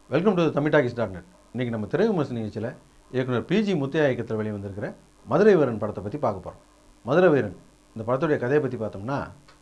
welcome to Tamil talkies dot net இன்றைக்கி நம்ம திரை விமர்சன நிகழ்ச்சியில் இயக்குனர் பிஜி முத்தையா இயக்கத்தில் வெளி வந்திருக்கிற மதுரை வீரன் படத்தை பற்றி பார்க்க போகிறோம் மதுரை வீரன் இந்த படத்துடைய கதையை பற்றி பார்த்தோம்னா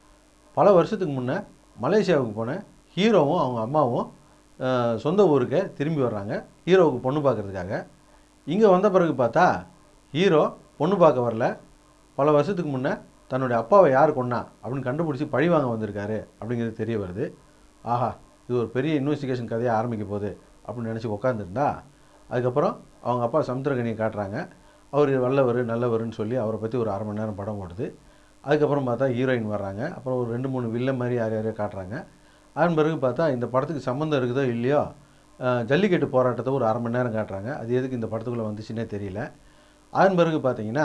பல வருஷத்துக்கு முன்னே மலேசியாவுக்கு போன ஹீரோவும் அவங்க அம்மாவும் அஹ், சொந்த ஊருக்கு திரும்பி வர்றாங்க ஹீரோவுக்கு பொண்ணு பார்க்கறதுக்காக இங்கே வந்த பிறகு பார்த்தா ஹீரோ பொண்ணு பார்க்க வரல பல வருஷத்துக்கு முன்னே தன்னுடைய அப்பாவை யார் கொன்னா அப்படின்னு கண்டுபிடிச்சி பழி வாங்க வந்திருக்காரு அப்படிங்கிறது தெரிய வருது ஆஹா இது ஒரு பெரிய இன்வெஸ்டிகேஷன் கதையை ஆரம்பிக்க போகுது அப்படின்னு நினச்சி உட்காந்துருந்தா அதுக்கப்புறம் அவங்க அப்பா சமுத்திரகனியை காட்டுறாங்க அவர் வல்லவர் நல்லவர்னு சொல்லி அவரை பற்றி ஒரு அரை மணி நேரம் படம் ஓடுது அதுக்கப்புறம் பார்த்தா ஹீரோயின் வர்றாங்க அப்புறம் ஒரு ரெண்டு மூணு வில்லன் மாதிரி யார் யாரையோ காட்டுறாங்க அதன் பிறகு பார்த்தா இந்த படத்துக்கு சம்மந்தம் இருக்குதோ இல்லையோ அஹ், ஜல்லிக்கட்டு போராட்டத்தை ஒரு அரை மணி நேரம் காட்டுறாங்க அது எதுக்கு இந்த படத்துக்குள்ளே வந்துச்சுன்னே தெரியல அதன் பிறகு பார்த்தீங்கன்னா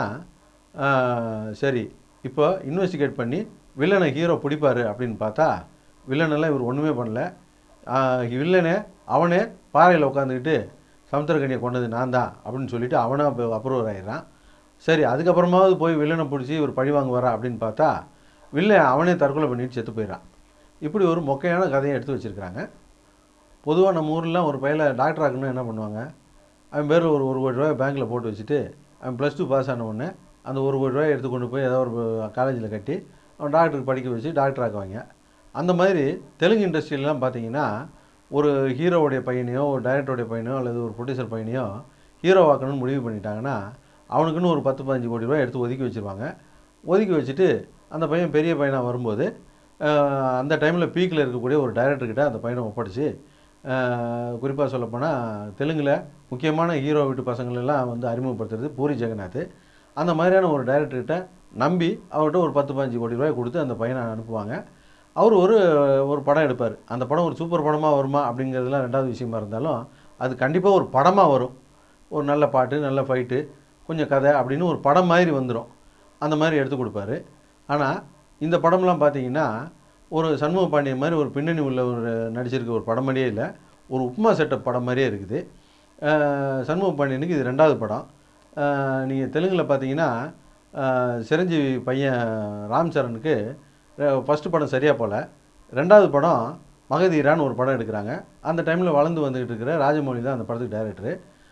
அஹ், சரி இப்போ இன்வெஸ்டிகேட் பண்ணி வில்லனை ஹீரோ பிடிப்பாரு அப்படின்னு பார்த்தா வில்லனெல்லாம் இவர் ஒன்றுமே பண்ணல அஹ், வில்லனே அவனே பாறையில் உட்காந்துக்கிட்டு சமுத்திரக்கனியை கொண்டது நான் தான் அப்படின்னு சொல்லிட்டு அவனே அப்ரூவர் ஆயிடுறான் சரி அதுக்கப்புறமாவது போய் வில்லனை பிடிச்சி இவர் பழி வாங்க வரா அப்படின்னு பார்த்தா வில்லன் அவனே தற்கொலை பண்ணிட்டு செத்து போயிடறான் இப்படி ஒரு மொக்கையான கதையை எடுத்து வச்சுருக்கிறாங்க பொதுவாக நம்ம ஊர்லாம் ஒரு பையல டாக்டர் ஆகணும்னா என்ன பண்ணுவாங்க அவன் பேரில் ஒரு ஒரு கோடி ரூபாய் பேங்க்கில் போட்டு வச்சுட்டு அவன் ப்ளஸ் டூ பாஸ் ஆன உடனே அந்த ஒரு கோடி ரூபாய் எடுத்து கொண்டு போய் ஏதோ ஒரு காலேஜில் கட்டி அவன் டாக்டருக்கு படிக்க வச்சு டாக்டர் ஆக்குவாங்க அந்த மாதிரி தெலுங்கு இண்டஸ்ட்ரியிலலாம் பார்த்தீங்கன்னா ஒரு ஹீரோவுடைய பையனையோ ஒரு டைரக்டருடைய பையனையோ அல்லது ஒரு ப்ரொடியூசர் பையனையோ ஹீரோ ஆக்கணும்னு முடிவு பண்ணிட்டாங்கன்னா அவனுக்குன்னு ஒரு பத்து பதினஞ்சு கோடி ரூபாய் எடுத்து ஒதுக்கி வச்சுருவாங்க ஒதுக்கி வச்சுட்டு அந்த பையன் பெரிய பையனாக வரும்போது அஹ், அந்த டைமில் பீக்கில் இருக்கக்கூடிய ஒரு டைரக்டர்கிட்ட அந்த பையனை ஒப்படைச்சு குறிப்பாக சொல்லப்போனால் தெலுங்கில் முக்கியமான ஹீரோ வீட்டு பசங்களெல்லாம் வந்து அறிமுகப்படுத்துறது பூரி ஜெகநாத் அந்த மாதிரியான ஒரு டைரக்டர்கிட்ட நம்பி அவர்கிட்ட ஒரு பத்து பதினஞ்சு கோடி ரூபாய் கொடுத்து அந்த பையனை அனுப்புவாங்க அவர் ஒரு ஒரு படம் எடுப்பார் அந்த படம் ஒரு சூப்பர் படமாக வருமா அப்படிங்கிறதுலாம் ரெண்டாவது விஷயமா இருந்தாலும் அது கண்டிப்பாக ஒரு படமாக வரும் ஒரு நல்ல பாட்டு நல்ல ஃபைட்டு கொஞ்சம் கதை அப்படின்னு ஒரு படம் மாதிரி வந்துடும் அந்த மாதிரி எடுத்து கொடுப்பாரு ஆனால் இந்த படம்லாம் பார்த்தீங்கன்னா ஒரு சண்முக பாண்டியன் மாதிரி ஒரு பின்னணி உள்ள ஒரு நடிச்சிருக்க ஒரு படம் மாதிரியே இல்லை ஒரு உப்மா செட்டப் படம் மாதிரியே இருக்குது அஹ் சண்முக பாண்டியனுக்கு இது ரெண்டாவது படம் நீங்கள் தெலுங்கில் பார்த்தீங்கன்னா அஹ் சிரஞ்சீவி பையன் ராம் சரணுக்கு ஃபஸ்ட்டு படம் சரியாக போகல ரெண்டாவது படம் மகதீரான்னு ஒரு படம் எடுக்கிறாங்க அந்த டைமில் வளர்ந்து வந்துக்கிட்டு இருக்கிற ராஜமௌழி தான் அந்த படத்துக்கு டைரக்டரு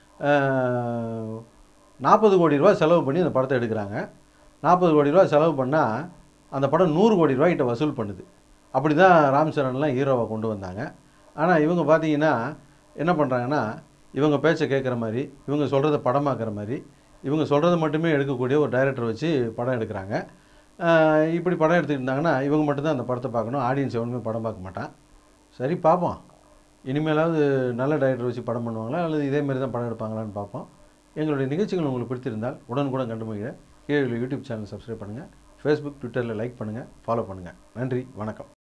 நாற்பது கோடி ரூபா செலவு பண்ணி அந்த படத்தை எடுக்கிறாங்க நாற்பது கோடி ரூபா செலவு பண்ணால் அந்த படம் நூறு கோடி ரூபாய்கிட்ட வசூல் பண்ணுது அப்படி தான் ராம் சரண்லாம் ஹீரோவை கொண்டு வந்தாங்க ஆனால் இவங்க பார்த்தீங்கன்னா என்ன பண்ணுறாங்கன்னா இவங்க பேச்சை கேட்குற மாதிரி இவங்க சொல்கிறத படமாக்குற மாதிரி இவங்க சொல்கிறத மட்டுமே எடுக்கக்கூடிய ஒரு டைரக்டர் வச்சு படம் எடுக்கிறாங்க ஆஹ் இப்படி படம் எடுத்துக்கிட்டு இருந்தாங்கன்னா இவங்க மட்டும்தான் அந்த படத்தை பார்க்கணும் ஆடியன்ஸ் எவனுமே படம் பார்க்க மாட்டான் சரி பார்ப்போம் இனிமேலாவது நல்ல டைரக்டர் வச்சு படம் பண்ணுவாங்களா அல்லது இதே மாதிரி தான் படம் எடுப்பாங்களான்னு பார்ப்போம் எங்களுடைய நிகழ்ச்சிகள் உங்களுக்கு பிடித்திருந்தால் உடனுக்குடன் கண்டுபிடிக்க கீழே உள்ள யூடியூப் சேனல் சப்ஸ்கிரைப் பண்ணுங்கள் ஃபேஸ்புக் ட்விட்டரில் லைக் பண்ணுங்கள் ஃபாலோ பண்ணுங்கள் நன்றி வணக்கம்